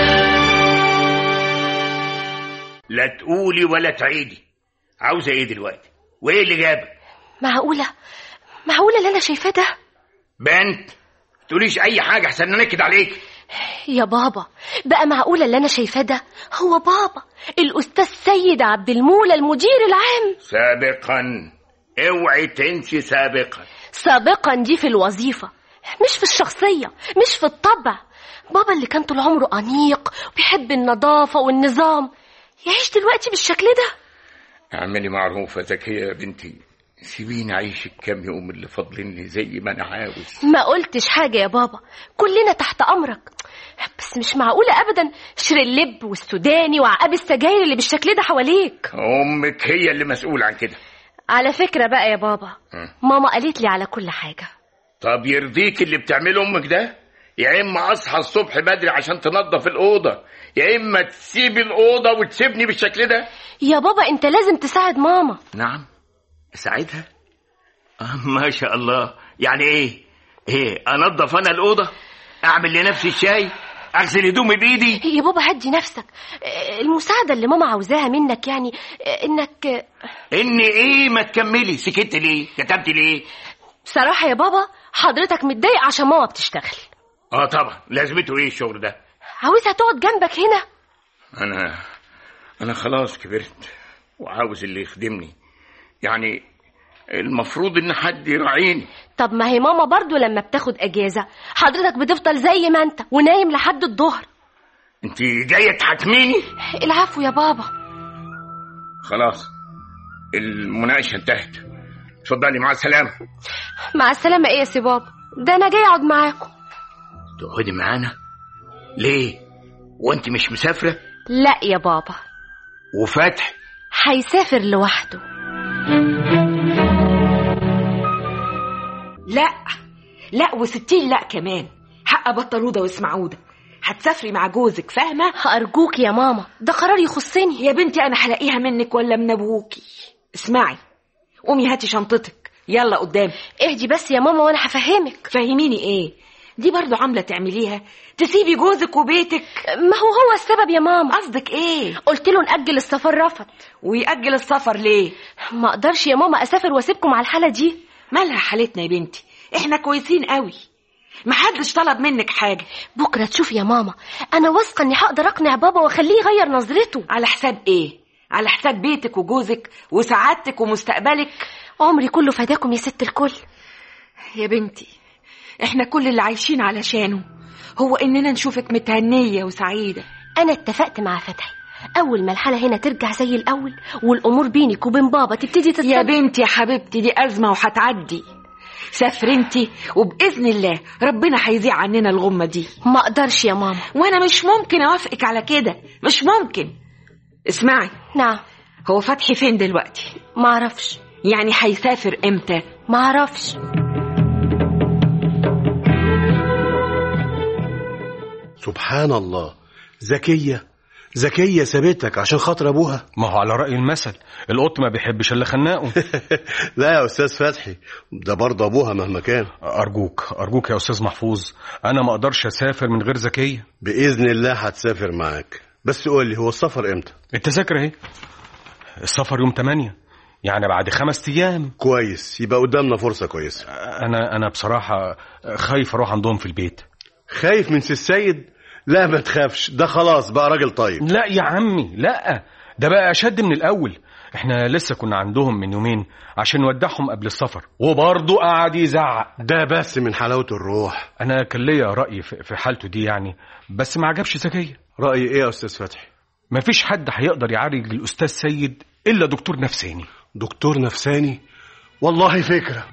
لا تقولي ولا تعيدي عاوزه ايه دلوقتي وايه اللي جابك معقوله معقوله اللي انا شايفاه ده بنت تقوليش اي حاجه احسن ننكد عليك يا بابا بقى معقوله اللي انا شايفاه ده هو بابا الاستاذ سيد عبد المولى المدير العام سابقا اوعي تنسي سابقا سابقا دي في الوظيفه مش في الشخصيه مش في الطبع بابا اللي كان طول عمره انيق وبيحب النظافه والنظام يعيش دلوقتي بالشكل ده اعملي معروف يا زكيه يا بنتي سيبيني اعيش الكام يوم اللي فاضلين لي زي ما انا عاوز ما قلتش حاجة يا بابا كلنا تحت أمرك بس مش معقولة أبدا شر اللب والسوداني وعقاب السجاير اللي بالشكل ده حواليك امك هي اللي مسؤوله عن كده على فكرة بقى يا بابا ماما قالت لي على كل حاجة طب يرضيك اللي بتعمله امك ده يا اما اصحى الصبح بدري عشان تنظف الاوضه يا اما تسيب الاوضه وتسيبني بالشكل ده يا بابا أنت لازم تساعد ماما نعم اساعدها آه ما شاء الله يعني ايه ايه انظف انا الاوضه اعمل لنفسي الشاي اغسل هدومي بايدي يا بابا هدي نفسك آه، المساعدة اللي ماما عاوزاها منك يعني آه، إنك آه، ان ايه ما تكملي سكت ليه كتبت ليه بصراحة يا بابا حضرتك متضايق عشان ماما بتشتغل اه طبعا لازمته ايه الشغل ده عاوزها تقعد جنبك هنا انا انا خلاص كبرت وعاوز اللي يخدمني يعني المفروض ان حد يراعيني طب ما هي ماما برضو لما بتاخد أجازة حضرتك بتفضل زي ما أنت ونايم لحد الظهر انت جايه تحاكميني العفو يا بابا خلاص المناقشه انتهت اتفضلي مع السلامه مع السلامة ايه يا سي بابا ده انا جاي اقعد معاكم تقعدي معانا ليه وانت مش مسافره لا يا بابا وفتح هيسافر لوحده لا لا وستين لا كمان حق بطلوده واسمعوده هتسافري مع جوزك فاهمة؟ أرجوك يا ماما ده قرار يخصني يا بنتي أنا هلاقيها منك ولا من أبوكي اسمعي قومي هاتي شنطتك يلا قدام اهدي بس يا ماما وانا هفهمك فهميني ايه دي برضو عاملة تعمليها تسيبي جوزك وبيتك ما هو هو السبب يا ماما قصدك ايه قلت له نأجل السفر رفض ويأجل السفر ليه ما اقدرش يا ماما اسافر واسيبكم على الحالة دي مالها حالتنا يا بنتي احنا كويسين قوي محدش طلب منك حاجة بكرة تشوف يا ماما انا واثقة اني هقدر اقنع بابا واخليه يغير نظرته على حساب ايه على حساب بيتك وجوزك وسعادتك ومستقبلك عمري كله فداكم يا ست الكل يا بنتي احنا كل اللي عايشين علشانه هو اننا نشوفك متهنية وسعيدة انا اتفقت مع فتحي اول ما الحالة هنا ترجع زي الاول والامور بينك وبين بابا تبتدي يا تتصلح بنتي يا حبيبتي دي أزمة وهتعدي سافري انتي وبإذن الله ربنا هيذيع عننا الغمة دي ما اقدرش يا ماما وانا مش ممكن اوافقك على كده مش ممكن اسمعي نعم هو فتحي فين دلوقتي ما اعرفش يعني هيسافر امتى ما اعرفش سبحان الله ذكية ذكية سابتك عشان خاطر أبوها ما هو على رأي المثل القط ما بيحبش الا خناقه لا يا أستاذ فتحي ده برضه أبوها مهما كان ارجوك ارجوك يا استاذ محفوظ انا ما اقدرش اسافر من غير زكيه بإذن الله هتسافر معاك بس قول لي هو السفر امتى التذاكر اهي السفر يوم 8 يعني بعد خمس ايام كويس يبقى قدامنا فرصة كويسة انا انا بصراحه خايف اروح عندهم في البيت خايف من سي السيد لا ما تخافش ده خلاص بقى راجل طيب لا يا عمي لا ده بقى اشد من الاول احنا لسه كنا عندهم من يومين عشان نودعهم قبل السفر وبرضه قعد يزعق ده بس من حلاوة الروح انا كان ليا راي في في حالته دي يعني بس ما عجبش زكيه رأيي ايه يا أستاذ فتحي مفيش حد هيقدر يعالج الاستاذ سيد الا دكتور نفساني دكتور نفساني والله فكرة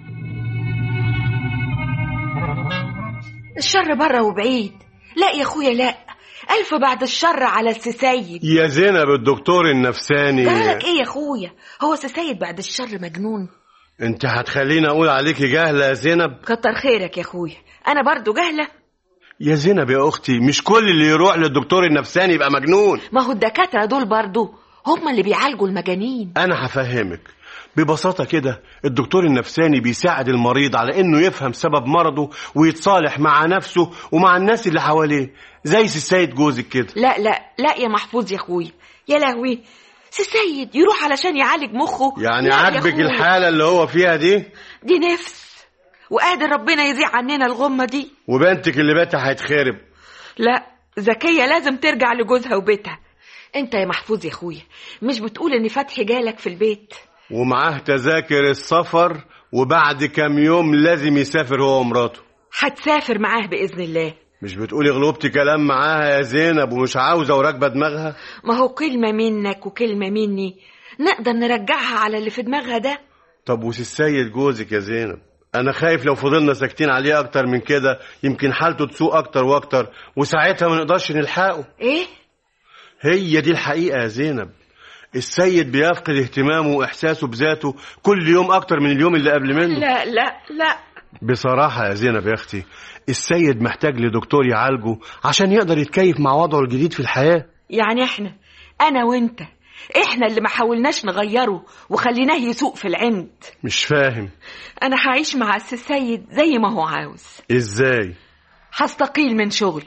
الشر بره وبعيد لا يا اخويا لا الف بعد الشر على السيد يا زينب الدكتور النفساني جرالك ايه يا اخويا هو السيد بعد الشر مجنون انت هتخليني اقول عليكي جاهله يا زينب كتر خيرك يا اخويا انا برضو جهله يا زينب يا اختي مش كل اللي يروح للدكتور النفساني يبقى مجنون ما هو الدكاتره دول برضو هم اللي بيعالجوا المجانين انا هفهمك ببساطة كده الدكتور النفساني بيساعد المريض على انه يفهم سبب مرضه ويتصالح مع نفسه ومع الناس اللي حواليه زي السيد جوزك كده لا لا لا يا محفوظ يا اخويا يا لهوي سي سيد يروح علشان يعالج مخه يعني لا يا عاجبك أخويا. الحالة اللي هو فيها دي دي نفس وقادر ربنا يزيع عننا الغمه دي وبنتك اللي بيتها هيتخرب لا زكية لازم ترجع لجوزها وبيتها انت يا محفوظ يا اخويا مش بتقول ان فتحي جالك في البيت ومعاه تذاكر السفر وبعد كام يوم لازم يسافر هو ومراته هتسافر معاه باذن الله مش بتقولي غلبتي كلام معاها يا زينب ومش عاوزة وراكبة دماغها ما هو كلمه منك وكلمه مني نقدر نرجعها على اللي في دماغها ده طب وسي السيد جوزك يا زينب انا خايف لو فضلنا ساكتين عليه اكتر من كده يمكن حالته تسوء اكتر واكتر وساعتها ما نقدرش نلحقه ايه هي دي الحقيقة يا زينب السيد بيفقد اهتمامه واحساسه بذاته كل يوم اكتر من اليوم اللي قبل منه لا لا لا بصراحة يا زينب يا اختي السيد محتاج لدكتور يعالجه عشان يقدر يتكيف مع وضعه الجديد في الحياة يعني احنا انا وانت احنا اللي ما حاولناش نغيره وخليناه يسوق في العند مش فاهم انا هعيش مع السي السيد زي ما هو عاوز ازاي هستقيل من شغلي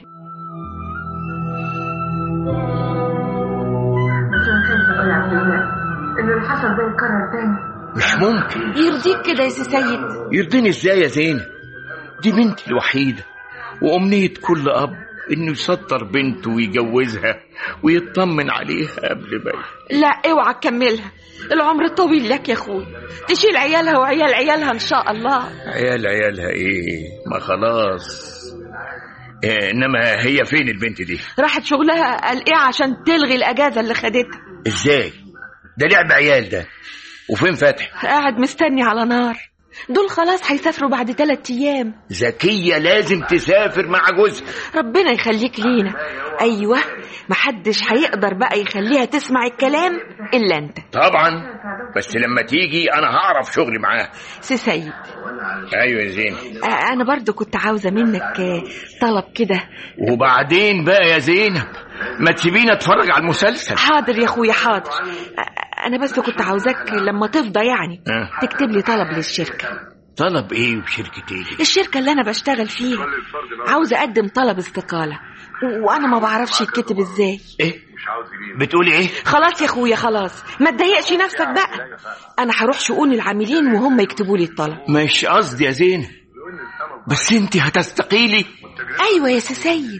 ان اللي حصل ده يتكرر تاني مش ممكن يرضيك كده يا سي سيد يرضيني ازاي يا زينب دي بنتي الوحيدة وأمنية كل أب إنه يسطر بنته ويجوزها ويطمن عليها قبل ما لا اوعى تكملها العمر طويل لك يا اخوي تشيل عيالها وعيال عيالها ان شاء الله عيال عيالها إيه ما خلاص إيه إنما هي فين البنت دي راحت شغلها قال ايه عشان تلغي الاجازه اللي خدتها إزاي ده لعب عيال ده وفين فتحي قاعد مستني على نار دول خلاص هيسافروا بعد ثلاث ايام زكية لازم تسافر مع جوزها ربنا يخليك لينا ايوه محدش هيقدر بقى يخليها تسمع الكلام الا انت طبعا بس لما تيجي أنا هعرف شغلي معاها سي سيد أيوة يا زين آه، انا برضو كنت عاوزه منك آه، طلب كده وبعدين بقى يا زينب ما تسيبيني اتفرج على المسلسل حاضر يا اخويا حاضر آه، انا بس كنت عاوزاك لما تفضى يعني آه. تكتب لي طلب للشركه طلب ايه وشركة ايه الشركه اللي انا بشتغل فيها عاوزه اقدم طلب استقاله و- وانا ما بعرفش يتكتب ازاي ايه بتقولي ايه خلاص يا اخويا خلاص ما تضايقش نفسك بقى انا هروح شؤون العاملين وهم يكتبوا لي الطلب مش قصدي يا زينب بس انت هتستقيلي ايوه يا سي سيد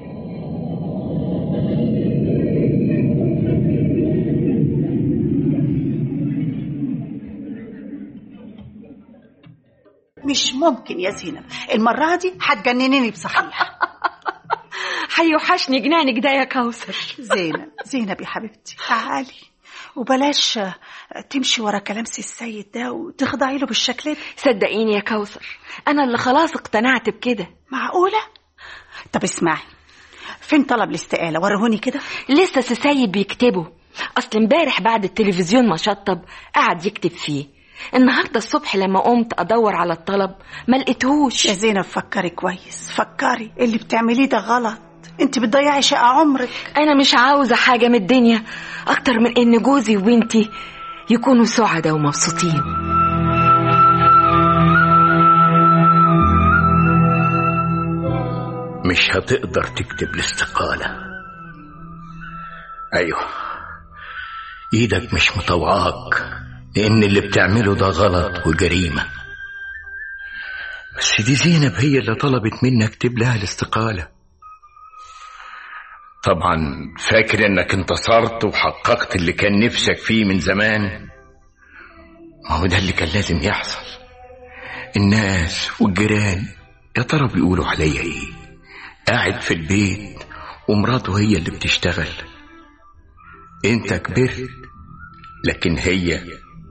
مش ممكن يا زينب المرة دي هتجننيني بصحيح هيوحشني جنانك ده يا كوثر زينب زينب يا حبيبتي تعالي وبلاش آه، تمشي ورا كلام سي السيد ده وتخضعي له بالشكل ده صدقيني يا كوثر انا اللي خلاص اقتنعت بكده معقولة؟ طب اسمعي فين طلب الاستقالة ورهوني كده لسه سي سيد بيكتبه اصل امبارح بعد التلفزيون ما شطب قعد يكتب فيه النهارده الصبح لما قمت ادور على الطلب ما لقيتهوش يا زينب فكري كويس فكري اللي بتعمليه ده غلط انت بتضيعي شقة عمرك انا مش عاوزه حاجه من الدنيا اكتر من ان جوزي وبنتي يكونوا سعداء ومبسوطين مش هتقدر تكتب الاستقالة ايوه ايدك مش مطوعاك لان اللي بتعمله ده غلط وجريمة بس دي زينب هي اللي طلبت مني اكتب لها الاستقالة طبعا فاكر انك انتصرت وحققت اللي كان نفسك فيه من زمان ما هو ده اللي كان لازم يحصل الناس والجيران يا ترى بيقولوا عليا ايه قاعد في البيت ومراته هي اللي بتشتغل انت كبرت لكن هي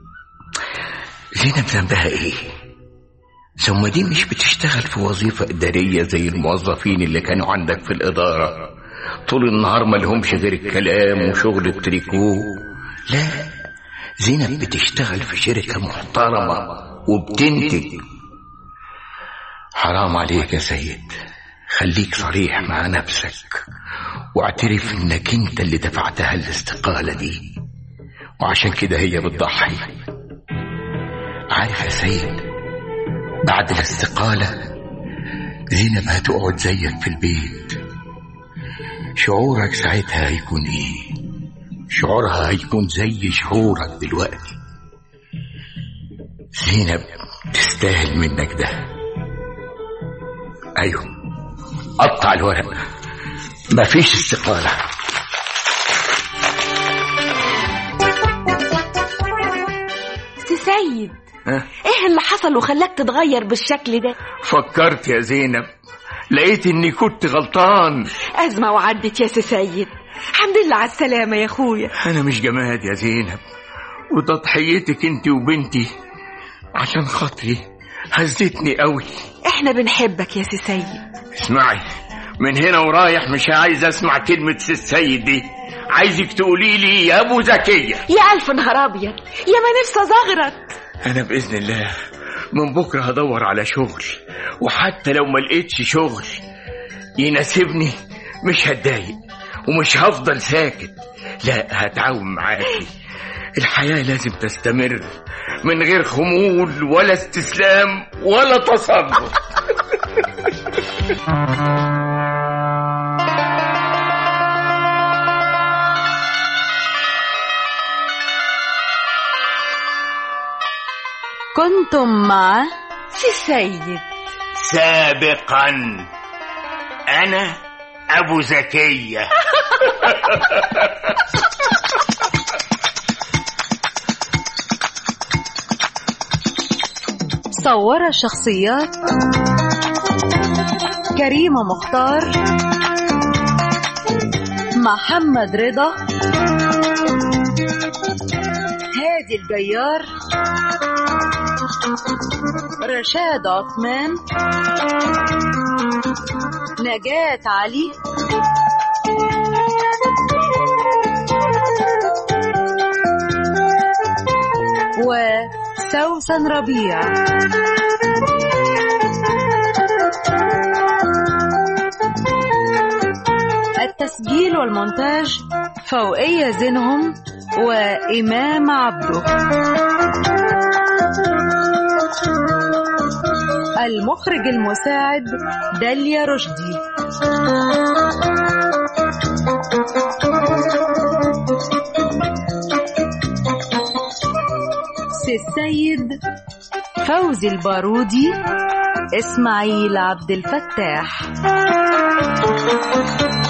زينب ذنبها ايه ثم دي مش بتشتغل في وظيفة إدارية زي الموظفين اللي كانوا عندك في الإدارة طول النهار ما لهمش غير الكلام وشغل التريكو لا زينب بتشتغل في شركة محترمة وبتنتج حرام عليك يا سيد خليك صريح مع نفسك واعترف انك انت اللي دفعتها الاستقالة دي وعشان كده هي بتضحي عارف يا سيد بعد الاستقالة زينب هتقعد زيك في البيت شعورك ساعتها هيكون ايه شعورها هيكون زي شعورك دلوقتي زينب تستاهل منك ده ايوه قطع الورق مفيش استقالة سي سيد ها؟ ايه اللي حصل وخلاك تتغير بالشكل ده فكرت يا زينب لقيت اني كنت غلطان أزمة وعدت يا سي سيد الحمد لله على السلامة يا أخويا انا مش جماد يا زينب وتضحيتك انت وبنتي عشان خاطري هزتني قوي احنا بنحبك يا سي سيد اسمعي من هنا ورايح مش عايز اسمع كلمة سي السيد دي عايزك تقولي لي يا ابو زكية يا ألف نهار أبيض يا ما نفسي أزغرط انا باذن الله من بكره هدور على شغل وحتى لو ما لقيتش شغل يناسبني مش هتضايق ومش هفضل ساكت لا هتعاون معاكي الحياة لازم تستمر من غير خمول ولا استسلام ولا تصرف كنتم مع سي سيد سابقا انا ابو زكيه صور شخصيات كريمة مختار محمد رضا هادي الجيار رشاد عثمان نجاة علي وسوسن ربيع التسجيل والمونتاج فوقية زينهم وإمام عبده المخرج المساعد داليا رشدي سي السيد فوزي البارودي اسماعيل عبد الفتاح